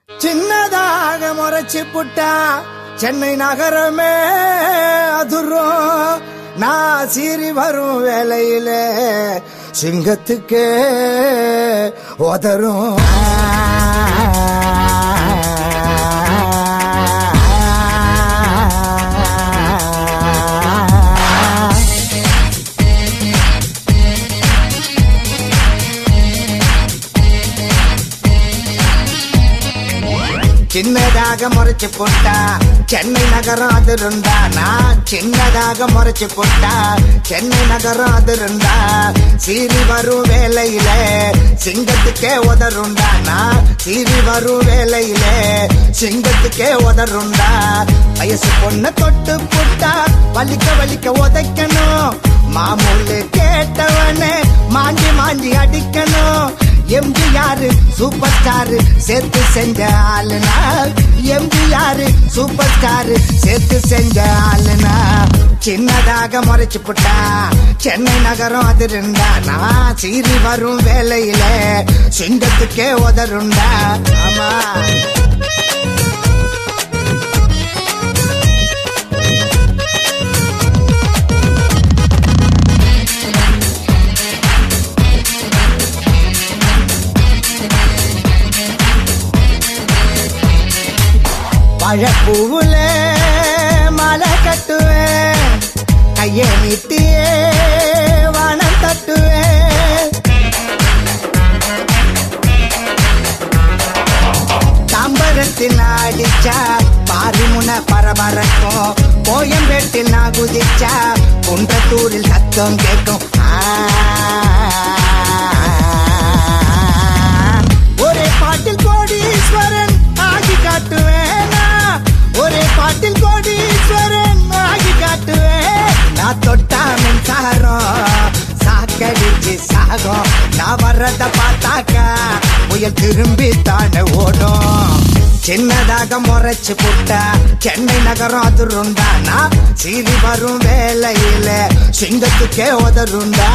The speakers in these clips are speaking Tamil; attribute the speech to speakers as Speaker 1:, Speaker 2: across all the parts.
Speaker 1: சின்னதாக முறைச்சு புட்டா சென்னை நகரமே அதுரும் நான் சீறி வரும் வேலையில சிங்கத்துக்கே உதரும் சின்னதாக முறைச்சு போட்டா சென்னை நகரம் அது இருந்தா நான் சின்னதாக முறைச்சு போட்டா சென்னை நகரம் அது இருந்தா சீறி வரும் வேலையில சிங்கத்துக்கே உதருண்டா நான் சீறி வரும் வேலையில சிங்கத்துக்கே உதருண்டா வயசு பொண்ணு தொட்டு புட்டா வலிக்க வலிக்க உதைக்கணும் மாமூலு கேட்டவனே மாஞ்சி மாஞ்சி அடிக்கணும் எம்ஜிஆர் சூப்பர் ஸ்டார் சேர்த்து செஞ்ச ஆளுனா எம்ஜிஆர் சூப்பர் ஸ்டார் சேர்த்து செஞ்ச ஆளுனா சின்னதாக முறைச்சு புட்டா சென்னை நகரம் அது இருந்தா நான் சீறி வரும் வேலையில சிங்கத்துக்கே உதருண்டா ஆமா பழப்பூவுல மலை கட்டுவேன் கைய நீட்டியே வானம் தட்டுவேன் தாம்பரத்தில் அடிச்சா பாரிமுன பரபரக்கும் கோயம்பேட்டில் நான் குதிச்சா குன்றத்தூரில் சத்தம் கேட்கும் ஆ. ஒரே பாட்டில் கோடீஸ்வரன் ஆகி காட்டுவேனா ஒரே பாட்டில் கோடீஸ்வரன் ஆகி காட்டுவேன் நான் தொட்டா மின்சாரம் சாக்கடிச்சு சாகம் நான் வர்றத பார்த்தாக்கா புயல் திரும்பி தானே ஓடும் சின்னதாக முறைச்சு புட்டா சென்னை நகரம் அதுருண்டா நான் சீறி வரும் வேலையில சிங்கத்துக்கே உதருண்டா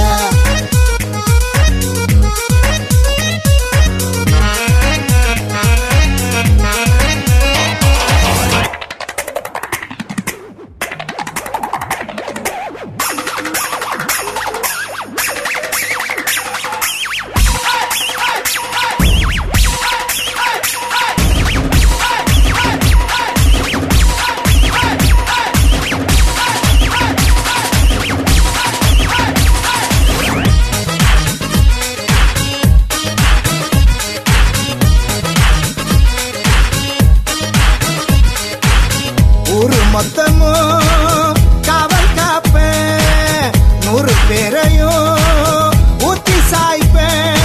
Speaker 1: ஊரு மொத்தமும் காவல் காப்பேன் நூறு பேரையும் ஊத்தி சாய்ப்பேன்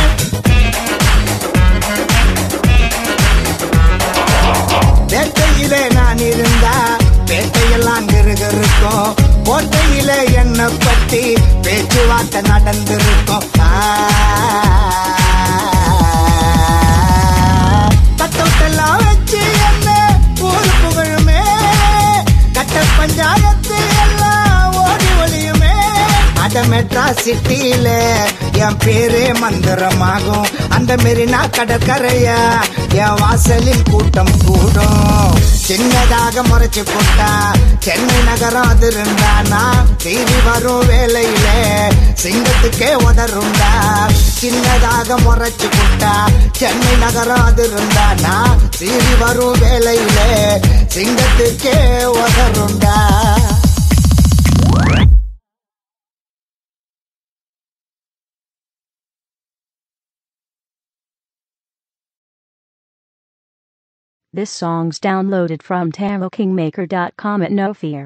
Speaker 1: வேட்டையிலே நான் இருந்தா வேட்டையெல்லாம் கிருகிருக்கும் கோட்டையில என்ன பத்தி பேச்சுவார்த்தை நடந்திருக்கும் ஆ. கட்டவுட்டெல்லாம் வச்சு என்ன ஊரு புகழுமே கட்ட பஞ்சாயத்து எல்லாம் ஓடி ஒளியுமே அட மெட்ராஸ் சிட்டியில என் பேரே மந்திரமாகும் அந்த மெரினா கடற்கரையா என் வாசலில் கூட்டம் கூடும் சின்னதாக முறைச்சு போட்டா சென்னை நகரம் அது இருந்தா நான் தேடி வரும் வேலையில சிங்கத்துக்கே உதருண்டா சின்னதாக முறைச்சு போட்டா சென்னை நகரம் அது இருந்தா நான் சீறி வரும் வேலையில சிங்கத்துக்கே உதருண்டா
Speaker 2: This song's downloaded from TaroKingmaker.com at no fear.